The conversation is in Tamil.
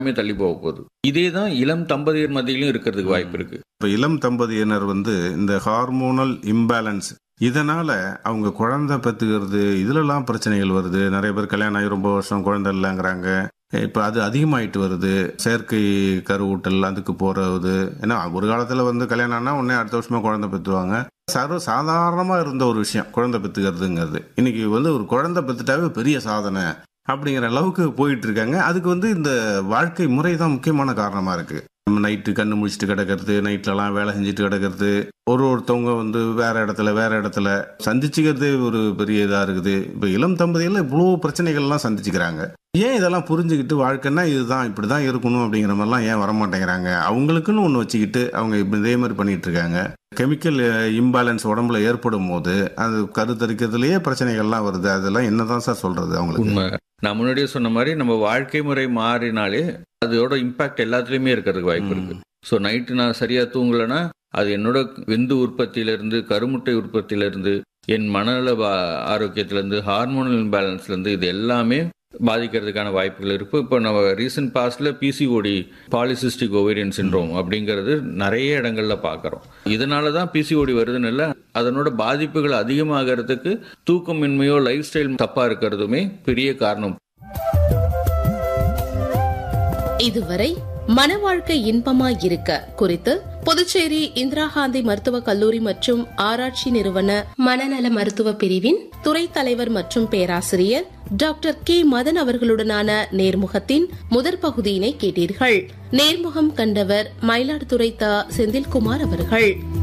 எல்லாமே தள்ளி போக போகுது இதே தான் இளம் தம்பதியர் மத்தியிலும் இருக்கிறதுக்கு வாய்ப்பு இருக்கு இப்போ இளம் தம்பதியினர் வந்து இந்த ஹார்மோனல் இம்பேலன்ஸ் இதனால அவங்க குழந்தை பெற்றுக்கிறது இதுலலாம் பிரச்சனைகள் வருது நிறைய பேர் கல்யாணம் ஆகி ரொம்ப வருஷம் குழந்தை இல்லைங்கிறாங்க இப்போ அது அதிகமாயிட்டு வருது செயற்கை கருவூட்டல் அதுக்கு போறது ஏன்னா ஒரு காலத்தில் வந்து கல்யாணம் ஆனால் உடனே அடுத்த வருஷமா குழந்தை பெற்றுவாங்க சர்வ சாதாரணமாக இருந்த ஒரு விஷயம் குழந்தை பெற்றுக்கிறதுங்கிறது இன்னைக்கு வந்து ஒரு குழந்தை பெற்றுட்டாவே பெரிய சாதனை அப்படிங்கிற அளவுக்கு போயிட்டு இருக்காங்க அதுக்கு வந்து இந்த வாழ்க்கை முறை தான் முக்கியமான காரணமாக இருக்கு நம்ம நைட்டு கண்ணு முழிச்சிட்டு கிடக்கிறது நைட்லலாம் வேலை செஞ்சுட்டு கிடக்கிறது ஒரு ஒருத்தவங்க வந்து வேற இடத்துல வேற இடத்துல சந்திச்சுக்கிறதே ஒரு பெரிய இதாக இருக்குது இப்போ இளம் தம்பதியில் இவ்வளோ பிரச்சனைகள்லாம் சந்திச்சுக்கிறாங்க ஏன் இதெல்லாம் புரிஞ்சுக்கிட்டு வாழ்க்கைன்னா இதுதான் இப்படி தான் இருக்கணும் அப்படிங்கிற மாதிரிலாம் ஏன் வரமாட்டேங்கிறாங்க அவங்களுக்குன்னு ஒன்று வச்சுக்கிட்டு அவங்க இப்ப இதே மாதிரி பண்ணிட்டு இருக்காங்க கெமிக்கல் இம்பேலன்ஸ் உடம்புல ஏற்படும் போது அது கருத்தரிக்கிறதுலயே பிரச்சனைகள்லாம் வருது அதெல்லாம் என்னதான் சார் சொல்றது அவங்களுக்கு உண்மை நான் முன்னாடியே சொன்ன மாதிரி நம்ம வாழ்க்கை முறை மாறினாலே அதோட இம்பாக்ட் எல்லாத்துலயுமே இருக்கிறதுக்கு வாய்ப்பு இருக்கு ஸோ நைட்டு நான் சரியா தூங்கலைன்னா அது என்னோட விந்து உற்பத்தியிலிருந்து கருமுட்டை உற்பத்தியிலிருந்து என் மனநல பா- ஆரோக்கியத்திலிருந்து ஹார்மோனல் இம்பேலன்ஸ்லேருந்து இது எல்லாமே பாதிக்கிறதுக்கான வாய்ப்புகள் இருக்கு இப்போ நம்ம ரீசன்ட் பாஸ்ட்ல பிசிஓடி பாலிசிஸ்டிக் ஓவேரியன் சிண்ட்ரோம் அப்படிங்கிறது நிறைய இடங்கள்ல பார்க்குறோம் இதனால தான் பிசிஓடி வருதுன்னு இல்லை அதனோட பாதிப்புகள் அதிகமாகிறதுக்கு தூக்கமின்மையோ லைஃப் ஸ்டைல் தப்பா இருக்கிறதுமே பெரிய காரணம் இதுவரை மன வாழ்க்கை இன்பமா இருக்க குறித்து புதுச்சேரி இந்திரா காந்தி மருத்துவக் கல்லூரி மற்றும் ஆராய்ச்சி நிறுவன மனநல மருத்துவ பிரிவின் துறை தலைவர் மற்றும் பேராசிரியர் டாக்டர் கே மதன் அவர்களுடனான நேர்முகத்தின் முதற் பகுதியினை கேட்டீர்கள் நேர்முகம் கண்டவர் மயிலாடுதுறை த செந்தில்குமார் அவர்கள்